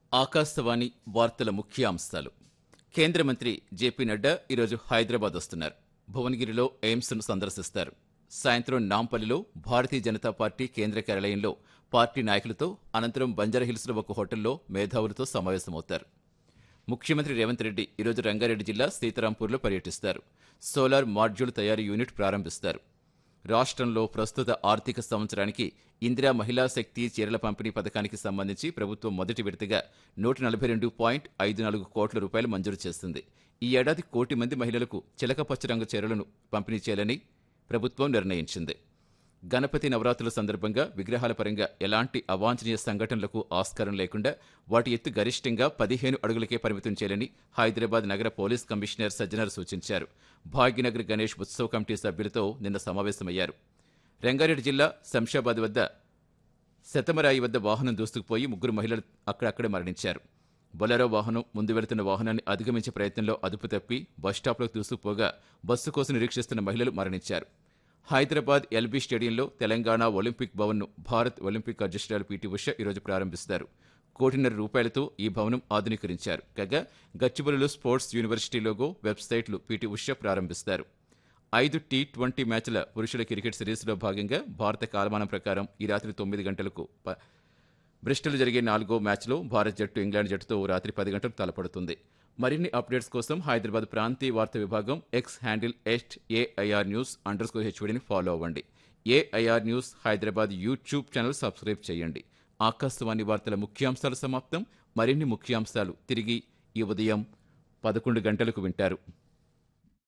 ఆకాశవాణి వార్తల ముఖ్యాంశాలు కేంద్ర మంత్రి జేపీ నడ్డా ఈరోజు హైదరాబాద్ వస్తున్నారు భువనగిరిలో ఎయిమ్స్ను సందర్శిస్తారు సాయంత్రం నాంపల్లిలో భారతీయ జనతా పార్టీ కేంద్ర కార్యాలయంలో పార్టీ నాయకులతో అనంతరం బంజారాహిల్స్లో ఒక హోటల్లో మేధావులతో సమావేశమవుతారు ముఖ్యమంత్రి రేవంత్ రెడ్డి ఈరోజు రంగారెడ్డి జిల్లా సీతారాంపూర్లో పర్యటిస్తారు సోలార్ మాడ్యూల్ తయారీ యూనిట్ ప్రారంభిస్తారు రాష్ట్రంలో ప్రస్తుత ఆర్థిక సంవత్సరానికి ఇందిరా మహిళా శక్తి చీరల పంపిణీ పథకానికి సంబంధించి ప్రభుత్వం మొదటి విడతగా నూట నలభై రెండు పాయింట్ ఐదు నాలుగు కోట్ల రూపాయలు మంజూరు చేస్తుంది ఈ ఏడాది కోటి మంది మహిళలకు చిలకపచ్చ రంగు చీరలను పంపిణీ చేయాలని ప్రభుత్వం నిర్ణయించింది గణపతి నవరాత్రుల సందర్భంగా విగ్రహాల పరంగా ఎలాంటి అవాంఛనీయ సంఘటనలకు ఆస్కారం లేకుండా వాటి ఎత్తు గరిష్టంగా పదిహేను అడుగులకే పరిమితం చేయాలని హైదరాబాద్ నగర పోలీస్ కమిషనర్ సజ్జనర్ సూచించారు భాగ్యనగర్ గణేష్ ఉత్సవ కమిటీ సభ్యులతో నిన్న సమావేశమయ్యారు రంగారెడ్డి జిల్లా శంషాబాద్ వద్ద శతమరాయి వద్ద వాహనం దూసుకుపోయి ముగ్గురు మహిళలు అక్కడక్కడే మరణించారు బొలెరో వాహనం ముందు వెళుతున్న వాహనాన్ని అధిగమించే ప్రయత్నంలో అదుపు తప్పి బస్టాప్లోకి దూసుకుపోగా బస్సు కోసం నిరీక్షిస్తున్న మహిళలు మరణించారు హైదరాబాద్ ఎల్బీ స్టేడియంలో తెలంగాణ ఒలింపిక్ భవన్ను భారత్ ఒలింపిక్ అధ్యక్షురాలు పీటీ ఉష ఈరోజు ప్రారంభిస్తారు కోటిన్నర రూపాయలతో ఈ భవనం ఆధునీకరించారు కాగా గచ్చిబౌలిలో స్పోర్ట్స్ యూనివర్సిటీ లోగో వెబ్సైట్లు పీటీ ఉష ప్రారంభిస్తారు ఐదు టీ ట్వంటీ మ్యాచ్ల పురుషుల క్రికెట్ సిరీస్లో భాగంగా భారత కాలమానం ప్రకారం ఈ రాత్రి తొమ్మిది గంటలకు ప- బ్రిస్టల్ జరిగే నాలుగో మ్యాచ్లో భారత్ జట్టు ఇంగ్లాండ్ జట్టుతో రాత్రి పది గంటలకు తలపడుతుంది మరిన్ని అప్డేట్స్ కోసం హైదరాబాద్ ప్రాంతీయ వార్తా విభాగం ఎక్స్ హ్యాండిల్ ఎస్ట్ ఏఐఆర్ న్యూస్ అండర్ స్కోర్ హెచ్వడిని ఫాలో అవ్వండి AIR news Hyderabad YouTube channel subscribe చేయండి ఆకాశవాణి వార్తల ముఖ్యాంశాలు సమాప్తం మరిన్ని ముఖ్యాంశాలు తిరిగి ఈ ఉదయం పదకొండు గంటలకు వింటారు